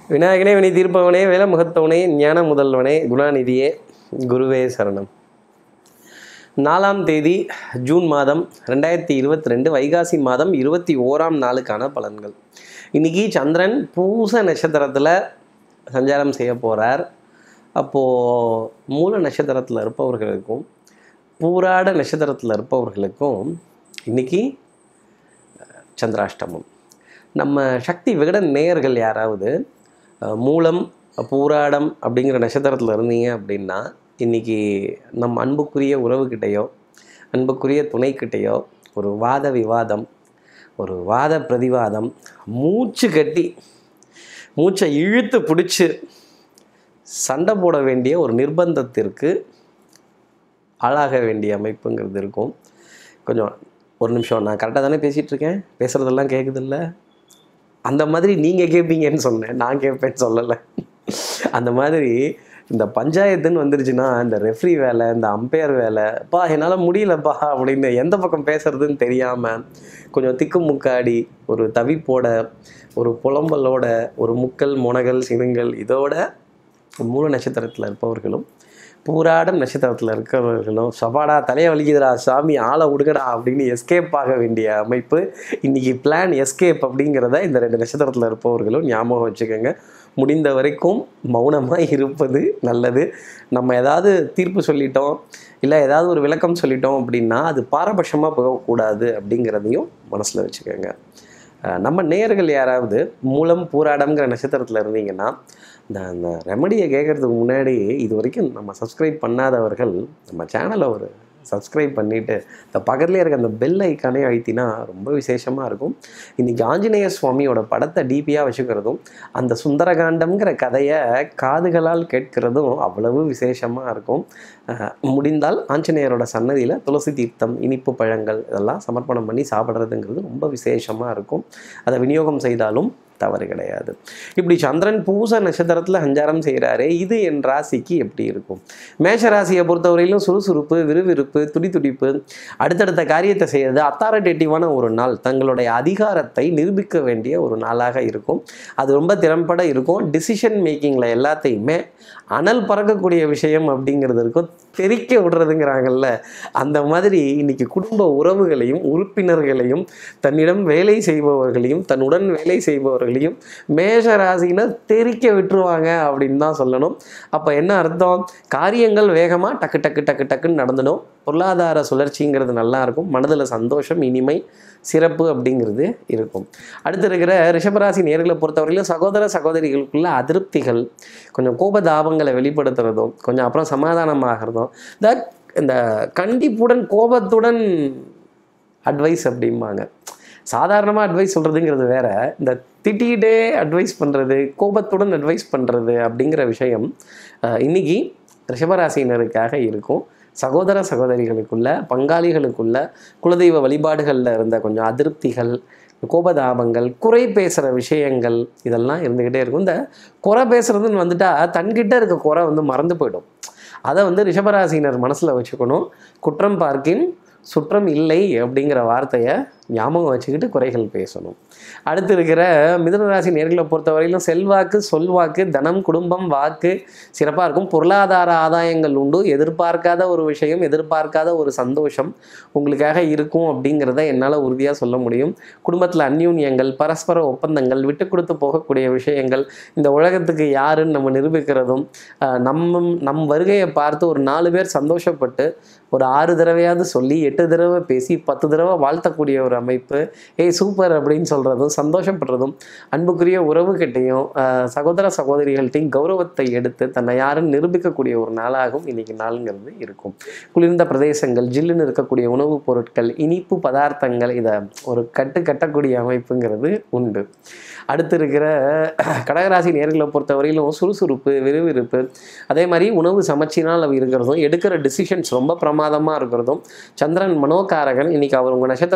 விநாயகனே வினை தீர்ப்பவனே வேலமுகத்தவனே ஞான முதல்வனே குணாநிதியே குருவே சரணம் நாலாம் தேதி ஜூன் மாதம் ரெண்டாயிரத்தி இருபத்தி ரெண்டு வைகாசி மாதம் இருபத்தி ஓராம் நாளுக்கான பலன்கள் இன்னைக்கு சந்திரன் பூச நட்சத்திரத்தில் சஞ்சாரம் செய்ய போகிறார் அப்போது மூல நட்சத்திரத்தில் இருப்பவர்களுக்கும் பூராட நட்சத்திரத்தில் இருப்பவர்களுக்கும் இன்னைக்கு சந்திராஷ்டமம் நம்ம சக்தி விகடன் நேயர்கள் யாராவது அஹ், மூலம் பூராடம் அப்படிங்கிற நட்சத்திரத்தில் இருந்தீங்க அப்படின்னா இன்றைக்கி நம் அன்புக்குரிய உறவுகிட்டேயோ அன்புக்குரிய துணைக்கிட்டேயோ ஒரு வாத விவாதம் ஒரு வாத பிரதிவாதம் மூச்சு கட்டி மூச்சை இழுத்து பிடிச்சி சண்டை போட வேண்டிய ஒரு நிர்பந்தத்திற்கு ஆளாக வேண்டிய அமைப்புங்கிறது இருக்கும் கொஞ்சம் ஒரு நிமிஷம் நான் கரெக்டாக தானே பேசிகிட்டு இருக்கேன் பேசுகிறதெல்லாம் கேட்குதில்ல அந்த மாதிரி நீங்கள் கேட்பீங்கன்னு சொன்னேன் நான் கேட்பேன்னு சொல்லலை அந்த மாதிரி இந்த பஞ்சாயத்துன்னு வந்துருச்சுன்னா இந்த ரெஃப்ரி வேலை இந்த அம்பையர் வேலை பா என்னால் முடியலப்பா அப்படின்னு எந்த பக்கம் பேசுறதுன்னு தெரியாமல் கொஞ்சம் திக்கு முக்காடி ஒரு தவிப்போட ஒரு புலம்பலோட ஒரு முக்கல் முனகல் சினுங்கல் இதோட மூல நட்சத்திரத்தில் இருப்பவர்களும் பூராடம் நட்சத்திரத்தில் இருக்கிறவர்களும் சபாடா தலையை வலிக்குதுடா சாமி ஆளை விடுங்கடா அப்படின்னு எஸ்கேப் ஆக வேண்டிய அமைப்பு இன்னைக்கு பிளான் எஸ்கேப் அப்படிங்கிறத இந்த ரெண்டு நட்சத்திரத்தில் இருப்பவர்களும் ஞாபகம் வச்சுக்கோங்க முடிந்த வரைக்கும் மௌனமாக இருப்பது நல்லது நம்ம ஏதாவது தீர்ப்பு சொல்லிட்டோம் இல்லை ஏதாவது ஒரு விளக்கம் சொல்லிட்டோம் அப்படின்னா அது பாரபட்சமாக போகக்கூடாது அப்படிங்கிறதையும் மனசில் வச்சுக்கோங்க அஹ் நம்ம நேயர்கள் யாராவது மூலம் பூராடம்ங்கிற நட்சத்திரத்தில் இருந்தீங்கன்னா இந்த அந்த ரெமடியை கேட்குறதுக்கு முன்னாடி இது வரைக்கும் நம்ம சப்ஸ்கிரைப் பண்ணாதவர்கள் நம்ம சேனலை ஒரு சப்ஸ்கிரைப் பண்ணிவிட்டு இந்த பக்கத்துலேயே இருக்க அந்த பெல் ஐக்கானே அழுத்தினா ரொம்ப விசேஷமாக இருக்கும் இன்றைக்கி ஆஞ்சநேய சுவாமியோட படத்தை டிபியாக வச்சுக்கிறதும் அந்த சுந்தரகாண்டம்ங்கிற கதையை காதுகளால் கேட்கிறதும் அவ்வளவு விசேஷமாக இருக்கும் அஹ் முடிந்தால் ஆஞ்சநேயரோட சன்னதியில் துளசி தீர்த்தம் இனிப்பு பழங்கள் இதெல்லாம் சமர்ப்பணம் பண்ணி சாப்பிட்றதுங்கிறது ரொம்ப விசேஷமாக இருக்கும் அதை விநியோகம் செய்தாலும் தவறு கிடையாது இப்படி சந்திரன் பூச நட்சத்திரத்தில் சஞ்சாரம் செய்கிறாரு இது என் ராசிக்கு எப்படி இருக்கும் மேஷ ராசியை பொறுத்தவரையிலும் சுறுசுறுப்பு விறுவிறுப்பு துடிதுடிப்பு அடுத்தடுத்த காரியத்தை செய்கிறது அத்தாரிட்டேட்டிவான ஒரு நாள் தங்களுடைய அதிகாரத்தை நிரூபிக்க வேண்டிய ஒரு நாளாக இருக்கும் அது ரொம்ப திறம்பட இருக்கும் டிசிஷன் மேக்கிங்கில் எல்லாத்தையுமே அனல் பறக்கக்கூடிய விஷயம் அப்படிங்கிறது இருக்கும் தெறிக்க விடுறதுங்கிறாங்கல்ல அந்த மாதிரி இன்னைக்கு குடும்ப உறவுகளையும் உறுப்பினர்களையும் தன்னிடம் வேலை செய்பவர்களையும் தன்னுடன் வேலை செய்பவர்களையும் மேஷ ராசியினர் தெறிக்க விட்டுருவாங்க அப்படின்னு தான் சொல்லணும் அப்போ என்ன அர்த்தம் காரியங்கள் வேகமாக டக்கு டக்கு டக்கு டக்குன்னு நடந்துடும் பொருளாதார சுழற்சிங்கிறது நல்லா இருக்கும் மனதில் சந்தோஷம் இனிமை சிறப்பு அப்படிங்கிறது இருக்கும் அடுத்து இருக்கிற ரிஷபராசி நேர்களை பொறுத்தவரையிலும் சகோதர சகோதரிகளுக்குள்ள அதிருப்திகள் கொஞ்சம் கோபதாபங்களை வெளிப்படுத்துறதும் கொஞ்சம் அப்புறம் சமாதானமாகிறதும் இந்த இந்த கண்டிப்புடன் கோபத்துடன் அட்வைஸ் அப்படிம்பாங்க சாதாரணமாக அட்வைஸ் சொல்கிறதுங்கிறது வேற இந்த திட்டிகிட்டே அட்வைஸ் பண்ணுறது கோபத்துடன் அட்வைஸ் பண்ணுறது அப்படிங்கிற விஷயம் அஹ், இன்னைக்கு ரிஷபராசினருக்காக இருக்கும் சகோதர சகோதரிகளுக்குள்ள பங்காளிகளுக்குள்ள குலதெய்வ வழிபாடுகளில் இருந்த கொஞ்சம் அதிருப்திகள் கோபதாபங்கள் குறை பேசுகிற விஷயங்கள் இதெல்லாம் இருந்துக்கிட்டே இருக்கும் இந்த குறை பேசுறதுன்னு வந்துட்டா தன்கிட்ட இருக்க குறை வந்து மறந்து போயிடும் அதை வந்து ரிஷபராசினர் மனசில் வச்சுக்கணும் குற்றம் பார்க்கின் சுற்றம் இல்லை அப்படிங்கிற வார்த்தையை ஞாபகம் வச்சுக்கிட்டு குறைகள் பேசணும் அடுத்து இருக்கிற மிதுனராசி நேர்களை பொறுத்தவரையிலும் செல்வாக்கு சொல்வாக்கு தனம் குடும்பம் வாக்கு சிறப்பாக இருக்கும் பொருளாதார ஆதாயங்கள் உண்டு எதிர்பார்க்காத ஒரு விஷயம் எதிர்பார்க்காத ஒரு சந்தோஷம் உங்களுக்காக இருக்கும் அப்படிங்கிறத என்னால் உறுதியாக சொல்ல முடியும் குடும்பத்தில் அந்யூன்யங்கள் பரஸ்பர ஒப்பந்தங்கள் விட்டு கொடுத்து போகக்கூடிய விஷயங்கள் இந்த உலகத்துக்கு யாருன்னு நம்ம நிரூபிக்கிறதும் ஆஹ் நம்ம நம் வருகையை பார்த்து ஒரு நாலு பேர் சந்தோஷப்பட்டு ஒரு ஆறு தடவையாவது சொல்லி எட்டு தடவை பேசி பத்து தடவை வாழ்த்தக்கூடிய ஒரு அமைப்பு ஏய் சூப்பர் அப்படின்னு சொல்கிறதும் சந்தோஷப்படுறதும் அன்புக்குரிய உறவுகிட்டையும் ஆஹ் சகோதர சகோதரிகள்கிட்டையும் கௌரவத்தை எடுத்து தன்னை யாருன்னு நிரூபிக்கக்கூடிய ஒரு நாளாகவும் இன்னைக்கு நாளுங்கிறது இருக்கும் குளிர்ந்த பிரதேசங்கள் ஜில்லுன்னு இருக்கக்கூடிய உணவுப் பொருட்கள் இனிப்பு பதார்த்தங்கள் இதை ஒரு கட்டு கட்டக்கூடிய அமைப்புங்கிறது உண்டு அடுத்து இருக்கிற கடகராசி நேர்களை பொறுத்தவரையிலும் சுறுசுறுப்பு விறுவிறுப்பு அதே மாதிரி உணவு சமச்சீரால் இருக்கிறதும் எடுக்கிற டிசிஷன்ஸ் ரொம்ப பிரமாதமாக இருக்கிறதும் சந்திரன் மனோகாரகன் இன்னைக்கு அவர் உங்கள் நட்சத்திரத்தில் இருக்கார்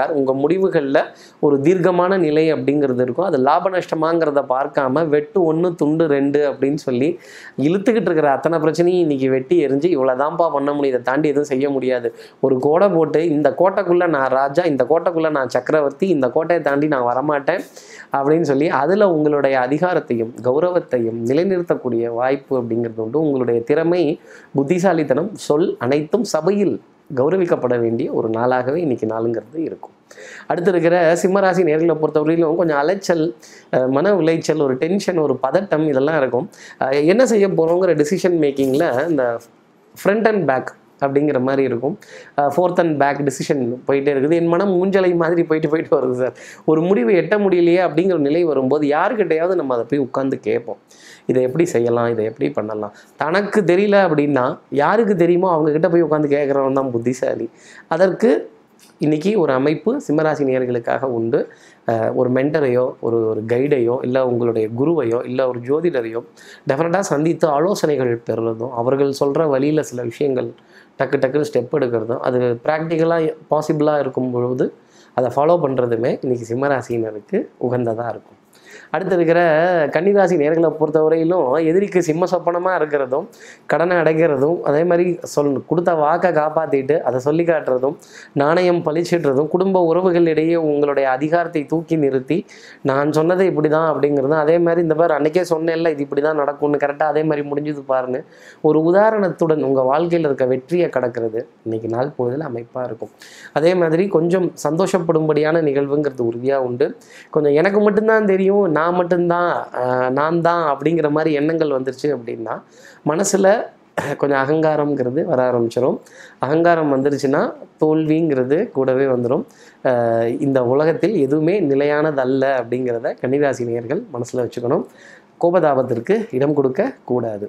இருக்கார் உங்கள் முடிவுகளில் ஒரு தீர்க்கமான நிலை அப்படிங்கிறது இருக்கும் அது லாப நஷ்டமாங்கிறத பார்க்காம வெட்டு ஒன்று துண்டு ரெண்டு அப்படின்னு சொல்லி இழுத்துக்கிட்டு இருக்கிற அத்தனை பிரச்சனையும் இன்னைக்கு வெட்டி எரிஞ்சு இவ்வளோதான்ப்பா பண்ண முடியும் இதை தாண்டி எதுவும் செய்ய முடியாது ஒரு கோடை போட்டு இந்த கோட்டைக்குள்ளே நான் ராஜா இந்த கோட்டைக்குள்ளே நான் சக்கரவர்த்தி இந்த கோட்டையை தாண்டி நான் வரமாட்டேன் அப்படின்னு சொல்லி அதில் உங்களுடைய அதிகாரத்தையும் கௌரவத்தையும் நிலைநிறுத்தக்கூடிய வாய்ப்பு அப்படிங்கிறது உண்டு உங்களுடைய திறமை புத்திசாலித்தனம் சொல் அனைத்தும் சபையில் கௌரவிக்கப்பட வேண்டிய ஒரு நாளாகவே இன்னைக்கு நாளுங்கிறது இருக்கும் அடுத்து இருக்கிற சிம்மராசி நேர்களை பொறுத்தவரையிலும் கொஞ்சம் அலைச்சல் அஹ், மன உளைச்சல் ஒரு டென்ஷன் ஒரு பதட்டம் இதெல்லாம் இருக்கும் அஹ், என்ன செய்ய போகிறோங்கிற டிசிஷன் மேக்கிங்கில் இந்த ஃப்ரண்ட் அண்ட் பேக் அப்படிங்கிற மாதிரி இருக்கும் ஃபோர்த் அண்ட் பேக் டிசிஷன் போயிட்டே இருக்குது என் மனம் ஊஞ்சலை மாதிரி போயிட்டு போயிட்டு வருது சார் ஒரு முடிவை எட்ட முடியலையே அப்படிங்கிற ஒரு நிலை வரும்போது யாருக்கிட்டையாவது நம்ம அதை போய் உட்காந்து கேட்போம் இதை எப்படி செய்யலாம் இதை எப்படி பண்ணலாம் தனக்கு தெரியல அப்படின்னா யாருக்கு தெரியுமோ அவங்க கிட்ட போய் உட்காந்து கேட்குறவன் தான் புத்திசாலி அதற்கு இன்னைக்கு ஒரு அமைப்பு சிம்மராசி நேயர்களுக்காக உண்டு அஹ் ஒரு மென்டரையோ ஒரு ஒரு கைடையோ இல்லை உங்களுடைய குருவையோ இல்லை ஒரு ஜோதிடரையோ டெஃபினட்டாக சந்தித்து ஆலோசனைகள் பெறுறதும் அவர்கள் சொல்கிற வழியில் சில விஷயங்கள் டக்கு டக்குன்னு ஸ்டெப் எடுக்கிறதும் அது ப்ராக்டிக்கலாக பாசிபிளாக இருக்கும் பொழுது அதை ஃபாலோ பண்ணுறதுமே இன்றைக்கி சிம்மராசினருக்கு உகந்ததாக இருக்கும் அடுத்து இருக்கிற கன்னிராசி நேர்களை பொறுத்தவரையிலும் எதிரிக்கு சிம்ம சொப்பனமாக இருக்கிறதும் கடனை அடைக்கிறதும் அதே மாதிரி சொல் கொடுத்த வாக்கை காப்பாற்றிட்டு அதை சொல்லி காட்டுறதும் நாணயம் பழிச்சிடுறதும் குடும்ப உறவுகளிடையே உங்களுடைய அதிகாரத்தை தூக்கி நிறுத்தி நான் சொன்னது இப்படி தான் அப்படிங்கிறதும் அதே மாதிரி இந்த மாதிரி அன்னைக்கே சொன்னேன்ல இது இப்படி தான் நடக்கும்னு கரெக்டாக அதே மாதிரி முடிஞ்சது பாருங்க ஒரு உதாரணத்துடன் உங்கள் வாழ்க்கையில் இருக்க வெற்றியை கடக்கிறது இன்னைக்கு நாள் பொழுதில் அமைப்பாக இருக்கும் அதே மாதிரி கொஞ்சம் சந்தோஷப்படும்படியான நிகழ்வுங்கிறது உறுதியாக உண்டு கொஞ்சம் எனக்கு மட்டும்தான் தெரியும் நான் மட்டும்தான் ஆஹ், நான் தான் அப்படிங்கிற மாதிரி எண்ணங்கள் வந்துருச்சு அப்படின்னா மனசில் கொஞ்சம் அகங்காரம்ங்கிறது வர ஆரம்பிச்சிடும் அகங்காரம் வந்துருச்சுன்னா தோல்விங்கிறது கூடவே வந்துடும் ஆஹ், இந்த உலகத்தில் எதுவுமே நிலையானதல்ல அப்படிங்கிறத கன்னிராசி நேயர்கள் மனசில் வச்சுக்கணும் கோபதாபத்திற்கு இடம் கொடுக்க கூடாது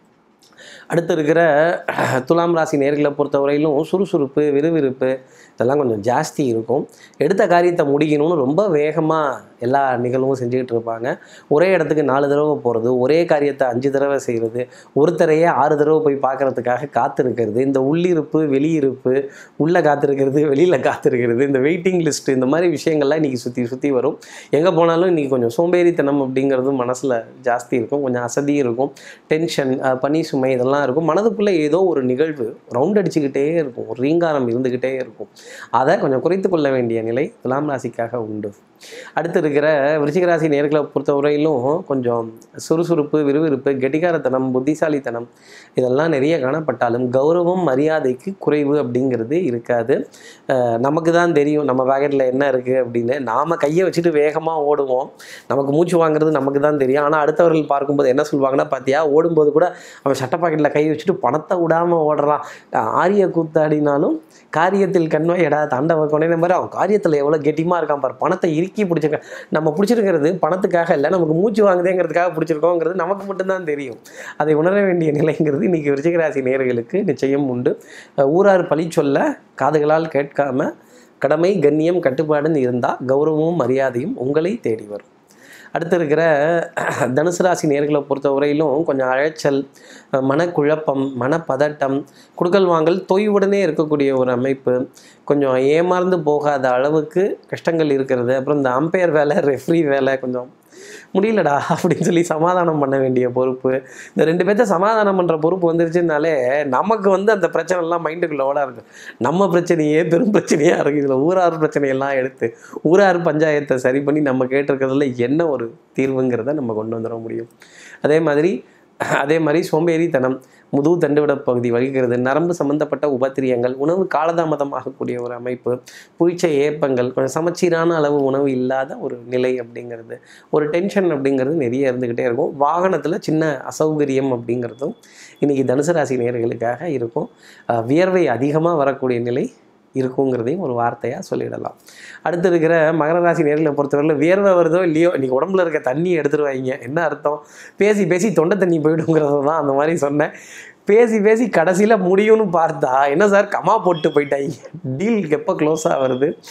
அடுத்து இருக்கிற துலாம் ராசி நேர்களை பொறுத்தவரையிலும் சுறுசுறுப்பு விறுவிறுப்பு இதெல்லாம் கொஞ்சம் ஜாஸ்தி இருக்கும் எடுத்த காரியத்தை முடிக்கணும்னு ரொம்ப வேகமாக எல்லா நிகழ்வும் செஞ்சுக்கிட்டு இருப்பாங்க ஒரே இடத்துக்கு நாலு தடவை போகிறது ஒரே காரியத்தை அஞ்சு தடவை செய்கிறது ஒருத்தரையே ஆறு தடவை போய் பார்க்கறதுக்காக காத்திருக்கிறது இந்த உள்ளிருப்பு வெளியிருப்பு உள்ளே காத்திருக்கிறது வெளியில் காத்திருக்கிறது இந்த வெயிட்டிங் லிஸ்ட் இந்த மாதிரி விஷயங்கள்லாம் இன்றைக்கி சுற்றி சுற்றி வரும் எங்கே போனாலும் இன்றைக்கி கொஞ்சம் சோம்பேறித்தனம் அப்படிங்கிறது மனசில் ஜாஸ்தி இருக்கும் கொஞ்சம் அசதி இருக்கும் டென்ஷன் அஹ், பனி சுமை இதெல்லாம் இருக்கும் மனதுக்குள்ளே ஏதோ ஒரு நிகழ்வு ரவுண்ட் அடிச்சுக்கிட்டே இருக்கும் ஒரு ரீங்காரம் இருந்துக்கிட்டே இருக்கும் அதை கொஞ்சம் குறைத்து கொள்ள வேண்டிய நிலை துலாம் ராசிக்காக உண்டு அடுத்து இருக்கிற விருச்சிக ராசி நேர்களை பொறுத்தவரையிலும் கொஞ்சம் சுறுசுறுப்பு விறுவிறுப்பு கெட்டிக்காரத்தனம் புத்திசாலித்தனம் இதெல்லாம் நிறைய காணப்பட்டாலும் கௌரவம் மரியாதைக்கு குறைவு அப்படிங்கிறது இருக்காது அஹ் நமக்கு தான் தெரியும் நம்ம பேக்கெட்டில் என்ன இருக்குது அப்படின்னு நாம் கையை வச்சுட்டு வேகமாக ஓடுவோம் நமக்கு மூச்சு வாங்குறது நமக்கு தான் தெரியும் ஆனால் அடுத்தவர்கள் பார்க்கும்போது என்ன சொல்லுவாங்கன்னா பார்த்தியா ஓடும்போது கூட அவன் சட்டை பாக்கெட்டில் கை வச்சுட்டு பணத்தை விடாமல் ஓடுறான் அஹ் ஆரிய கூத்தாடினாலும் காரியத்தில் கண்மை எடா தாண்டவ கொண்டே மாதிரி அவன் காரியத்தில் எவ்வளோ கெட்டிமாக இருக்கான் பாரு பணத்தை இறுக்கி பிடிச்சிருக்கான் நம்ம பிடிச்சிருக்கிறது பணத்துக்காக இல்லை நமக்கு மூச்சு வாங்குதேங்கிறதுக்காக பிடிச்சிருக்கோங்கிறது நமக்கு மட்டும்தான் தெரியும் அதை உணர வேண்டிய நிலைங்கிறது இன்றைக்கி விருச்சிகராசி நேயர்களுக்கு நிச்சயம் உண்டு அஹ் ஊரார் பழி சொல்ல காதுகளால் கேட்காம கடமை கண்ணியம் கட்டுப்பாடுன்னு இருந்தால் கௌரவமும் மரியாதையும் உங்களை தேடி வரும் அடுத்து இருக்கிற தனுசு ராசி நேர்களை பொறுத்தவரையிலும் கொஞ்சம் அழைச்சல் அஹ் மனக்குழப்பம் மனப்பதட்டம் குடுக்கல் வாங்கல் தொய்வுடனே இருக்கக்கூடிய ஒரு அமைப்பு கொஞ்சம் ஏமாந்து போகாத அளவுக்கு கஷ்டங்கள் இருக்கிறது அப்புறம் இந்த அம்பையர் வேலை ரெஃப்ரி வேலை கொஞ்சம் முடியலடா அப்படின்னு சொல்லி சமாதானம் பண்ண வேண்டிய பொறுப்பு இந்த ரெண்டு பேர்த்த சமாதானம் பண்ணுற பொறுப்பு வந்துருச்சுனாலே நமக்கு வந்து அந்த பிரச்சனைலாம் மைண்டுக்குள்ள ஓட இருக்கு நம்ம பிரச்சனையே பெரும் பிரச்சனையாக இருக்குது இதில் ஊரார் பிரச்சனையெல்லாம் எடுத்து ஊரார் பஞ்சாயத்தை சரி பண்ணி நம்ம கேட்டிருக்கிறதுல என்ன ஒரு தீர்வுங்கிறத நம்ம கொண்டு வந்துட முடியும் அதே மாதிரி அதே மாதிரி சோம்பேறித்தனம் முதுகு தண்டுவிட பகுதி வகிக்கிறது நரம்பு சம்பந்தப்பட்ட உபத்திரியங்கள் உணவு காலதாமதமாகக்கூடிய ஒரு அமைப்பு புளிச்ச ஏப்பங்கள் கொஞ்சம் சமச்சீரான அளவு உணவு இல்லாத ஒரு நிலை அப்படிங்கிறது ஒரு டென்ஷன் அப்படிங்கிறது நிறைய இருந்துக்கிட்டே இருக்கும் வாகனத்தில் சின்ன அசௌகரியம் அப்படிங்கிறதும் இன்றைக்கி தனுசு ராசி நேயர்களுக்காக இருக்கும் அஹ் வியர்வை அதிகமாக வரக்கூடிய நிலை இருக்குங்கிறதையும் ஒரு வார்த்தையாக சொல்லிடலாம் அடுத்து இருக்கிற மகர ராசி நேர்களை பொறுத்தவரையில் வியர்வை வருதோ இல்லையோ இன்றைக்கி உடம்புல இருக்க தண்ணியை எடுத்துருவாங்க என்ன அர்த்தம் பேசி பேசி தொண்டை தண்ணி போயிடுங்கிறது தான் அந்த மாதிரி சொன்னேன் பேசி பேசி கடைசியில் முடியும்னு பார்த்தா என்ன சார் கமா போட்டு போயிட்டாங்க டீல் எப்போ க்ளோஸ் ஆகிறது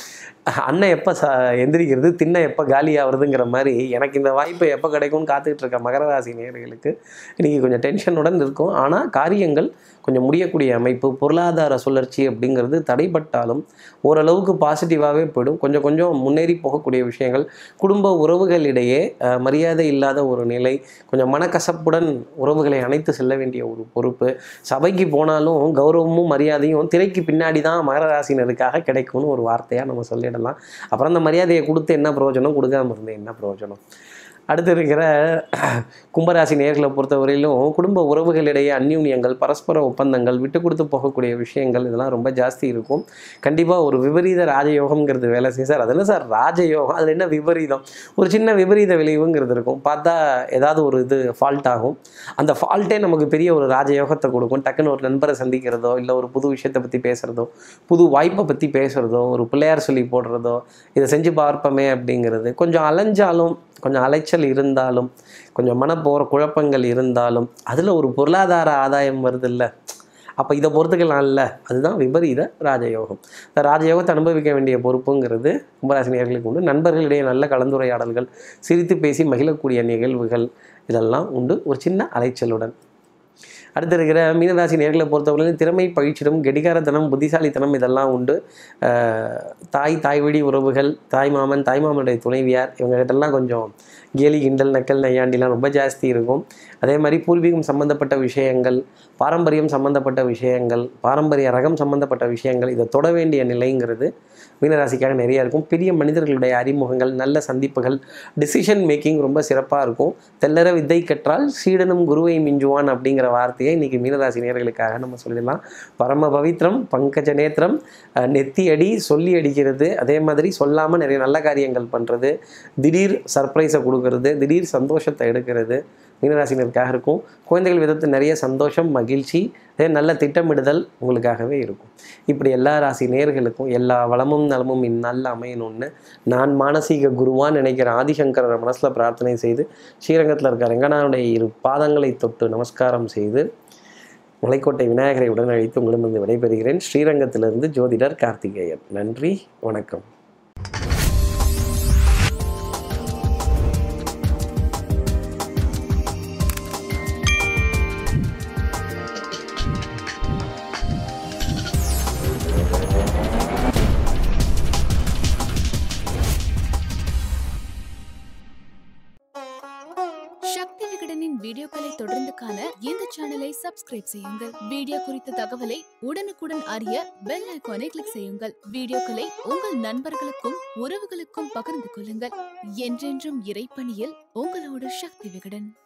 அண்ணன் எப்போ ச எந்திரிக்கிறது திண்ணை எப்போ காலி ஆகுறதுங்கிற மாதிரி எனக்கு இந்த வாய்ப்பு எப்போ கிடைக்கும்னு காத்துக்கிட்டு இருக்க மகர ராசி நேயர்களுக்கு இன்றைக்கி கொஞ்சம் டென்ஷனுடன் இருக்கும் ஆனால் காரியங்கள் கொஞ்சம் முடியக்கூடிய அமைப்பு பொருளாதார சுழற்சி அப்படிங்கிறது தடைப்பட்டாலும் ஓரளவுக்கு பாசிட்டிவாகவே போயிடும் கொஞ்சம் கொஞ்சம் முன்னேறி போகக்கூடிய விஷயங்கள் குடும்ப உறவுகளிடையே அஹ், மரியாதை இல்லாத ஒரு நிலை கொஞ்சம் மனக்கசப்புடன் உறவுகளை அணைத்து செல்ல வேண்டிய ஒரு பொறுப்பு சபைக்கு போனாலும் கௌரவமும் மரியாதையும் திரைக்கு பின்னாடி தான் மகர ராசினருக்காக கிடைக்கும்னு ஒரு வார்த்தையாக நம்ம சொல்லிடலாம் அப்புறம் அந்த மரியாதையை கொடுத்து என்ன பிரயோஜனம் கொடுக்காம இருந்து என்ன பிரயோஜனம் அடுத்து இருக்கிற கும்பராசி நேர்களை பொறுத்தவரையிலும் குடும்ப உறவுகளிடையே அந்யூன்யங்கள் பரஸ்பர ஒப்பந்தங்கள் விட்டு கொடுத்து போகக்கூடிய விஷயங்கள் இதெல்லாம் ரொம்ப ஜாஸ்தி இருக்கும் கண்டிப்பாக ஒரு விபரீத ராஜயோகம்ங்கிறது வேலை செய்யும் சார் அது என்ன சார் ராஜயோகம் அதில் என்ன விபரீதம் ஒரு சின்ன விபரீத விளைவுங்கிறது இருக்கும் பார்த்தா ஏதாவது ஒரு இது ஃபால்ட் ஆகும் அந்த ஃபால்ட்டே நமக்கு பெரிய ஒரு ராஜயோகத்தை கொடுக்கும் டக்குன்னு ஒரு நண்பரை சந்திக்கிறதோ இல்லை ஒரு புது விஷயத்தை பற்றி பேசுகிறதோ புது வாய்ப்பை பற்றி பேசுகிறதோ ஒரு பிள்ளையார் சொல்லி போடுறதோ இதை செஞ்சு பார்ப்போமே அப்படிங்கிறது கொஞ்சம் அலைஞ்சாலும் கொஞ்சம் அலைச்சல் இருந்தாலும் கொஞ்சம் மனப்போகிற குழப்பங்கள் இருந்தாலும் அதில் ஒரு பொருளாதார ஆதாயம் வருதில்ல அப்போ இதை பொறுத்துக்கலாம்ல அதுதான் விபரீத ராஜயோகம் இந்த ராஜயோகத்தை அனுபவிக்க வேண்டிய பொறுப்புங்கிறது கும்பராசினியர்களுக்கு உண்டு நண்பர்களிடையே நல்ல கலந்துரையாடல்கள் சிரித்து பேசி மகிழக்கூடிய நிகழ்வுகள் இதெல்லாம் உண்டு ஒரு சின்ன அலைச்சலுடன் அடுத்து இருக்கிற மீனராசி நேர்களை பொறுத்தவரையிலும் திறமை பயிற்சிடும் கெடிகாரத்தனம் புத்திசாலித்தனம் இதெல்லாம் உண்டு அஹ் தாய் தாய் வழி உறவுகள் தாய் மாமன் தாய் மாமனுடைய துணைவியார் இவங்ககிட்டலாம் கொஞ்சம் கேலி கிண்டல் நக்கல் நையாண்டிலாம் ரொம்ப ஜாஸ்தி இருக்கும் அதே மாதிரி பூர்வீகம் சம்மந்தப்பட்ட விஷயங்கள் பாரம்பரியம் சம்மந்தப்பட்ட விஷயங்கள் பாரம்பரிய ரகம் சம்மந்தப்பட்ட விஷயங்கள் இதை தொட வேண்டிய நிலைங்கிறது மீனராசிக்காக நிறைய இருக்கும் பெரிய மனிதர்களுடைய அறிமுகங்கள் நல்ல சந்திப்புகள் டிசிஷன் மேக்கிங் ரொம்ப சிறப்பாக இருக்கும் தெல்லற வித்தை கற்றால் சீடனும் குருவை மிஞ்சுவான் அப்படிங்கிற வார்த்தையை இன்னைக்கு மீனராசி நேர்களுக்காக நம்ம சொல்லிடலாம் பரம பவித்ரம் பங்கஜ நேத்திரம் அஹ், நெத்தி அடி சொல்லி அடிக்கிறது அதே மாதிரி சொல்லாமல் நிறைய நல்ல காரியங்கள் பண்ணுறது திடீர் சர்ப்ரைஸை கொடுக்கறது திடீர் சந்தோஷத்தை எடுக்கிறது மீனராசினருக்காக இருக்கும் குழந்தைகள் விதத்தில் நிறைய சந்தோஷம் மகிழ்ச்சி அதே நல்ல திட்டமிடுதல் உங்களுக்காகவே இருக்கும் இப்படி எல்லா ராசி நேர்களுக்கும் எல்லா வளமும் நலமும் இந்நாளில் அமையணும்னு நான் மானசீக குருவான்னு நினைக்கிற ஆதிசங்கரரை மனசில் பிரார்த்தனை செய்து ஸ்ரீரங்கத்தில் இருக்க ரங்கநாதனுடைய இரு பாதங்களை தொட்டு நமஸ்காரம் செய்து மலைக்கோட்டை விநாயகரை உடன் அழைத்து உங்களிடமிருந்து விடைபெறுகிறேன் ஸ்ரீரங்கத்திலிருந்து ஜோதிடர் கார்த்திகேயன் நன்றி வணக்கம் சக்தி விகடனின் வீடியோக்களை தொடர்ந்து காண இந்த சேனலை சப்ஸ்கிரைப் செய்யுங்கள் வீடியோ குறித்த தகவலை உடனுக்குடன் அறிய பெல் ஐகானை கிளிக் செய்யுங்கள் வீடியோக்களை உங்கள் நண்பர்களுக்கும் உறவுகளுக்கும் பகிர்ந்து கொள்ளுங்கள் என்றென்றும் இறைப்பணியில் உங்களோட சக்தி விகடன்